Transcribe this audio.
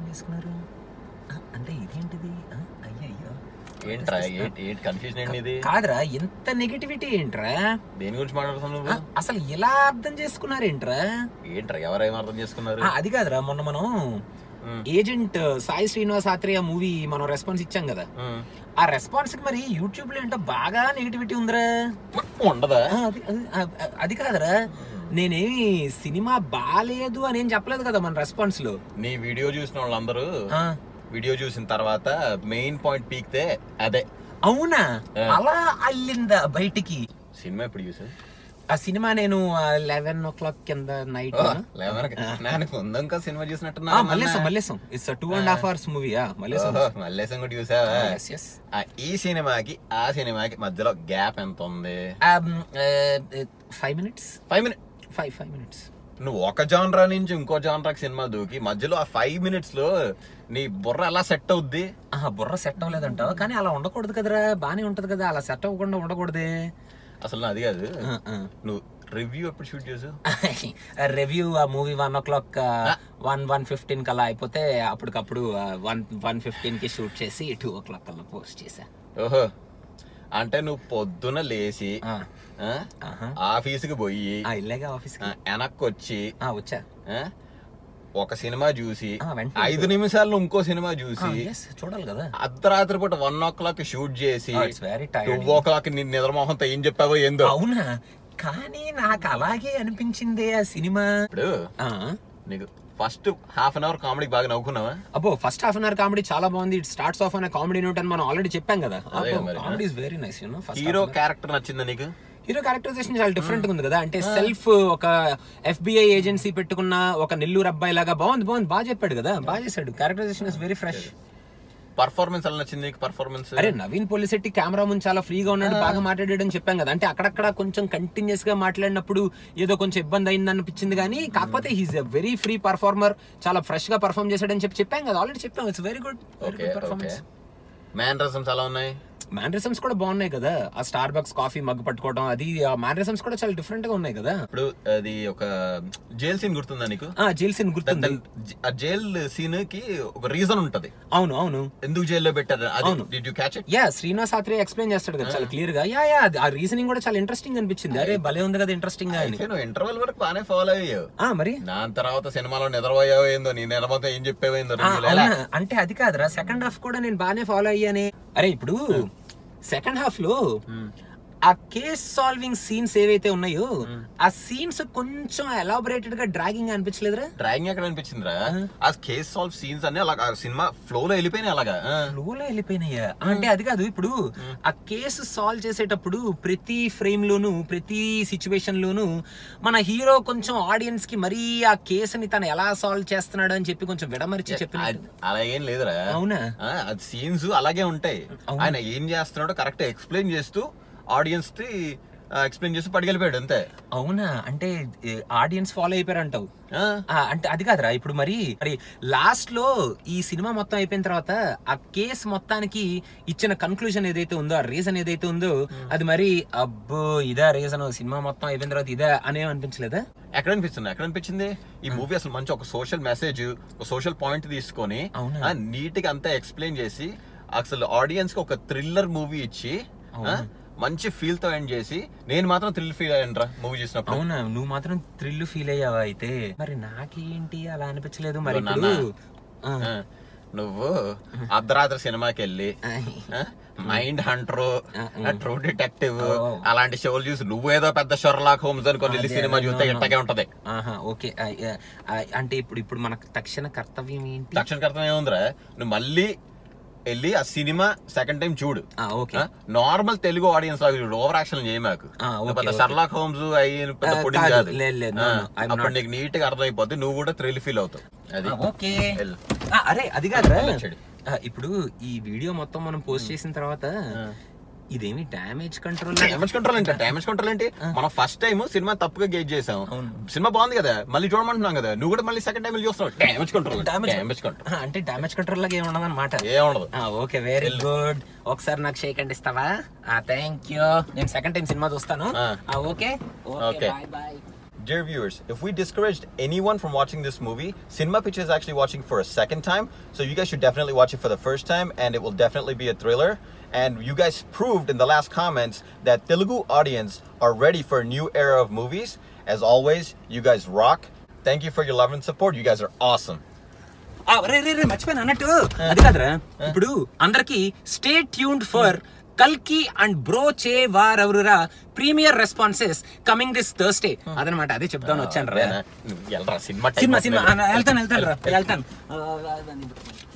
వేసుకున్నారు ఆ, అంటే ఇదేంటిది ఆ, అయ్యయ్యో ఏంట్రా ఏంటి ఏంటి కన్ఫ్యూజన్ ఏంటి ఇది కాదురా ఎంత నెగిటివిటీ ఏంట్రా దేని గురించి మాట్లాడుతున్నావు ఆ, నువ్వు అసలు ఎలా అర్థం చేసుకున్నారేంట్రా ఏంట్రా ఎవరేం అర్థం చేసుకున్నారు ఆ, అది కాదురా మొన్న మనం um, agent Sai Srinivas Athreya movie మనం రెస్పాన్స్ ఇచ్చాం కదా ఉమ్. ఆ రెస్పాన్స్ కి మరి యూట్యూబ్ లో ఏంటో బాగా నెగిటివిటీ ఉందిరా ఉండదా ఆ, అది అది- ఆ, అది కాదురా నేనేమి సినిమా బాలేదు అని ఏం చెప్పలేదు కదా మన రెస్పాన్స్ లో నీ వీడియో చూసిన వాళ్ళందరూ ఆ, వీడియో చూసిన తర్వాత మెయిన్ పాయింట్ పీక్తే అదే అవునా ఆ. అలా అల్లిందా బయటికి సినిమా ఎప్పుడు చూసా ఆ సినిమా నేను లెవెన్ ఓ క్లాక్ కింద నైట్ నేను ఉందంకా సినిమా చూసినట్టున్నా Mallesham Mallesham it's two and half hours movie Mallesham Mallesham కూడా చూసావా ఎస్ ఎస్ ఆ, ఈ సినిమాకి ఆ సినిమాకి మధ్యలో గ్యాప్ ఎంత ఉంది five minutes five minute five five minutes నువ్వు ఒక జానరా నుంచి ఇంకో జానరాకి సినిమా దూకి మధ్యలో ఆ ఫైవ్ మినిట్స్ లో నీ బుర్ర ఎలా సెట్ అవుద్ది బుర్ర సెట్ అవ్వలేదంటావు కానీ అలా ఉండకూడదు కదరా బానే ఉంటది కదా అలా సెట్ అవ్వకుండా ఉండకూడదే అసలు అది కాదు నువ్వు రివ్యూ ఎప్పుడు షూట్ చేసావు రివ్యూ ఆ movie one o'clock one one fifteen కల్లా అయిపోతే అప్పటికప్పుడు వన్ వన్ ఫిఫ్టీన్ కి షూట్ చేసి టూ ఓ క్లాక్ కల్లా పోస్ట్ చేసా ఓహో అంటే నువ్వు పొద్దున లేచి ఆ, ఆ, ఆహా. ఆఫీసుకి పోయి ఆ, ఇల్లేగా ఆఫీస్ ఆ, వెనక్కి వచ్చి కి వచ్చా ఆ, ఒక సినిమా చూసి ఆ, వెంటనే ఐదు నిమిషాల్లో ఇంకో సినిమా చూసి ఎస్ చూడాలి కదా అర్ధరాత్రి పూట వన్ ఓ క్లాక్ షూట్ చేసి it's very too tired o'clock నీ నిద్రమోహంతో ఏం చెప్పావో ఏందో అవునా కానీ నాకు అలాగే అనిపించింది ఆ సినిమా ఇప్పుడు ఆ, నీకు ఫస్ట్ హాఫ్ అన్ అవర్ కామెడీకి బాగా నవ్వుకున్నావా అబ్బో first half an hour comedy చాలా బాగుంది ఇట్ స్టార్ట్స్ ఆఫ్ అనే కామెడీ నోట్ అని మనం ఆల్రెడీ చెప్పాం కదా అదే మరి. Comedy is very nice you know first hero character నచ్చిందా నీకు హీరో క్యారెక్టరైజేషన్ చాలా డిఫరెంట్ గా ఉంది కదా అంటే సెల్ఫ్ ఒక ఎఫ్బిఐ ఏజెన్సీ పెట్టుకున్న ఒక నెల్లూరు అబ్బాయి లాగా బాగుంది బాగుంది బాగా చెప్పాడు కదా బాగా చేశాడు characterization is very fresh performance ఎలా నచ్చింది నీకు పర్ఫార్మెన్స్ అరే నవీన్ పోలిసెట్టి కెమెరా ముందు చాలా ఫ్రీగా ఉన్నాడు బాగా మాట్లాడాడు అని చెప్పాం కదా అంటే అక్కడక్కడ కొంచెం కంటిన్యూస్ గా మాట్లాడినప్పుడు ఏదో కొంచెం ఇబ్బంది అయింది అనిపించింది కానీ కాకపోతే he's a very free performer చాలా ఫ్రెష్ గా పర్ఫార్మ్ చేశాడని చెప్పి చెప్పాం కదా ఆల్రెడీ చెప్పాం it's very good very okay good okay performance mannerisms ఎలా ఉన్నాయి మ్యానరిజమ్స్ కూడా బాగున్నాయి కదా ఆ స్టార్ బక్స్ కాఫీ మగ్ పట్టుకోవడం అది ఆ మ్యానరిజమ్స్ కూడా చాలా డిఫరెంట్ గా ఉన్నాయి కదా ఇప్పుడు అది ఒక జైల్ సీన్ గుర్తుందా నీకు ఆ జైల్ సీన్ గుర్తుంది ఆ జైల్ సీన్ కి ఒక రీజన్ ఉంటది అవును అవును ఎందుకు జైల్లో పెట్టారు అది అవును. Did you catch it yeah Srinivas Athreya explain చేస్తాడు కదా చాలా క్లియర్ గా యా యా ఆ రీజనింగ్ కూడా చాలా ఇంట్రెస్టింగ్ అనిపించింది అరే భలే ఉంది కదా ఇంట్రెస్టింగ్ గా అని అయితే నువ్వు ఇంటర్వెల్ వరకు బాగానే ఫాలో అయ్యావు ఆ మరి దాని తర్వాత సినిమాలో నిద్రపోయావో ఏందో నీ నిద్రపోతే ఏం చెప్పావో ఏందో ఆ, రెండు నెలల. అవునా? అంటే అది కాదురా సెకండ్ హాఫ్ కూడా నేను బాగానే ఫాలో అయ్యానే అరే ఇప్పుడు సెకండ్ హాఫ్ లో ఆ కేస్ సాల్వింగ్ సీన్స్ ఏవైతే ఉన్నాయో ఆ సీన్స్ కొంచెం ఎలాబొరేటెడ్ గా డ్రాగింగ్ అనిపించలేదురా డ్రాయింగ్ ఎక్కడ అనిపించిందిరా ఆ కేస్ సాల్వ్ సీన్స్ అన్ని అలా సినిమా ఫ్లో లో వెళ్ళిపోయినాయి అలాగా ఆ. ఫ్లోలో వెళ్ళిపోయినాయా అంటే అది కాదు ఇప్పుడు ఆ కేసు సాల్వ్ చేసేటప్పుడు ప్రతి ఫ్రేమ్ లోను ప్రతి సిచ్యువేషన్ లోను మన హీరో కొంచెం ఆడియన్స్ కి మరీ ఆ కేసుని తను ఎలా సాల్వ్ చేస్తున్నాడు అని చెప్పి కొంచెం విడమరిచి చెప్పిన అది- అలా ఏం లేదురా అవునా ఆ, అది సీన్స్ అలాగే ఉంటాయి ఆయన ఏం చేస్తున్నాడో కరెక్ట్ ఎక్స్ప్లెయిన్ చేస్తూ ఆడియన్స్ కి ఎక్స్ప్లెయిన్ చేస్తూ పట్టుకెళ్ళిపోయాడు అంతే అవునా అంటే ఆడియన్స్ ఫాలో అయిపోయారు అంటావు ఆ, ఆ, అంటే అది కాదురా ఇప్పుడు మరి మరి లాస్ట్ లో ఈ సినిమా మొత్తం అయిపోయిన తర్వాత ఆ కేసు మొత్తానికి ఇచ్చిన కన్క్లూజన్ ఏదైతే ఉందో ఆ రీజన్ ఏదైతే ఉందో అది మరి అబ్బో ఇదా రీజన్ సినిమా మొత్తం అయిపోయిన తర్వాత ఇదే అనే అనిపించలేదా ఎక్కడ అనిపిస్తుంది ఎక్కడ అనిపించింది ఈ మూవీ అసలు మంచి ఒక సోషల్ మెసేజ్ ఒక సోషల్ పాయింట్ తీసుకొని అవునా? నీట్ గా అంతా ఎక్స్ప్లెయిన్ చేసి అసలు ఆడియన్స్ కి ఒక థ్రిల్లర్ మూవీ ఇచ్చి ఆ, మంచి ఫీల్ తో ఎండ్ చేసి నేను మాత్రం థ్రిల్ ఫీల్ అయ్యాను మూవీ చూసినప్పుడు అవునా నువ్వు మాత్రం థ్రిల్ ఫీల్ అయ్యావా అయితే మరి నాకేంటి అలా అనిపించలేదు మరి ఇదిగో ఇప్పుడు ఆ, ఆ, నువ్వు అర్ధరాత్రి సినిమాకి వెళ్ళి మైండ్ హంటర్ ట్రూ డిటెక్టివ్ అలాంటి షోలు చూసి నువ్వేదో పెద్ద షర్లాక్ హోమ్స్ అనుకొని వెళ్ళి సినిమా చూస్తే ఇట్టగే ఉంటది ఆహా ఓకే ఆ, ఆ, అంటే ఇప్పుడు ఇప్పుడు మనకు తక్షణ కర్తవ్యం ఏంటి తక్షణ కర్తం ఏముందిరా నువ్వు మళ్ళీ వెళ్ళి ఆ సినిమా సెకండ్ టైం చూడు ఆ, ఓకే నార్మల్ తెలుగు ఆడియన్స్ లాగా చూడు ఓవర్ యాక్షన్ చేయమాకు ఆ, ఓకే, పెద్ద ఓకే. షర్లాక్ హోమ్స్ అయ్యి పెద్ద ఆ, పుడింగ్ కాదు, కాదు లేదు, లేదు, ఆ, no, no, I'm అప్పుడు not. నీకు నీట్ గా అర్థమైపోద్ది నువ్వు కూడా థ్రిల్ ఫీల్ అవుతావు అది ఆ, ఓకే వెళ్ళు. ఆ, అరే అది కాదురా వెళ్ళొచ్చాడు. ఆ, ఇప్పుడు ఈ వీడియో మొత్తం మనం పోస్ట్ చేసిన తర్వాత ఇదేమి డ్యామేజ్ కంట్రోల్ డ్యామేజ్ కంట్రోల్ ఏంటి డ్యామేజ్ కంట్రోల్ ఏంటి మనం ఫస్ట్ టైం సినిమా తప్పుగా గేజ్ చేసాం సినిమా బాగుంది కదా మళ్ళీ చూడమంటున్నాం కదా నువ్వు కూడా మళ్ళీ సెకండ్ టైం చూస్తున్నావు డ్యామేజ్ కంట్రోల్ డ్యామేజ్ కంట్రోల్ అంటే డ్యామేజ్ కంట్రోల్ లాగా ఏమి ఉండదన్నమాట ఏముండదు ఓకే వెరీ గుడ్ ఒకసారి నాకు షేక్ అండ్ ఇస్తావా థ్యాంక్ యూ నేను సెకండ్ టైం సినిమా చూస్తాను ఆ. Okay Okay. Bye bye Dear viewers, if we discouraged anyone from watching this movie, Cinema Picture is actually watching for a second time. So you guys should definitely watch it for the first time, and it will definitely be a thriller. And you guys proved in the last comments that Telugu audience are ready for a new era of movies. As always, you guys rock. Thank you for your love and support. You guys are awesome. ఆ, రే రే రే మర్చిపోయాను అన్నట్టు అది కాదురా ఇప్పుడు అందరికి stay tuned for కల్కి and Brochevarevarura premiere responses coming this Thursday అదనమాట అదే చెప్దామని వచ్చాను రా వెళ్ళరా సినిమా సినిమా సినిమా ఆ, వెళ్తాను వెళ్తాను రా వెళ్తాను ఆ, ఆ, ఆ,